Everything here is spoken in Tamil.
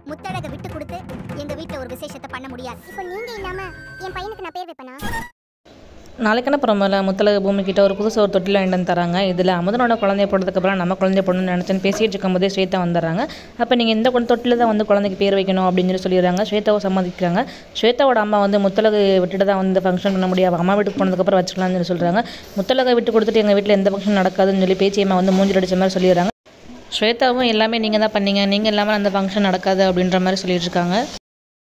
முத்தழக விட்டு கொடுத்து எங்க வீட்ல ஒரு விசேஷத்தை பண்ண முடியாது இப்போ நீங்க இல்லாம என் பையனுக்கு நான் பேர் வைப்பேனா நாளைக்கான புறம்பில் முத்தலக பூமிக்கிட்ட ஒரு புதுசு ஒரு தொட்டில் வாங்கிட்டு வந்து தராங்க இதில் அமுதனோட குழந்தைய போட்டதுக்கப்புறம் நம்ம குழந்தைய போடணும்னு நினச்சேன்னு பேசிகிட்டு இருக்கும்போதே ஸ்வேதா வந்துடுறாங்க அப்போ நீங்கள் இந்த கொண்டு தொட்டில் தான் வந்து குழந்தைக்கு பேர் வைக்கணும் அப்படின்னு சொல்லி சொல்லிடுறாங்க ஸ்வேதாவை சம்மதிக்கிறாங்க ஸ்வேதாவோட அம்மா வந்து முத்தலகு விட்டுட்டு தான் வந்து ஃபங்க்ஷன் பண்ண முடியாது அம்மா வீட்டுக்கு போனதுக்கப்புறம் வச்சுக்கலாம்னு சொல்லி சொல்கிறாங்க முத்தலகை விட்டு கொடுத்துட்டு எங்கள் வீட்டில் எந்த ஃபங்க்ஷன் நடக்காதுன்னு சொல்லி பேச்சியம்மா வந்து மூஞ்சில் அடிச்ச மாதிரி சொல்லிடுறாங்க ஸ்வேதாவும் எல்லாமே நீங்கள் தான் பண்ணீங்க நீங்கள் இல்லாமல் அந்த ஃபங்க்ஷன் நடக்காது அப்படின்ற மாதிரி சொல்லிட்டு இருக்காங்க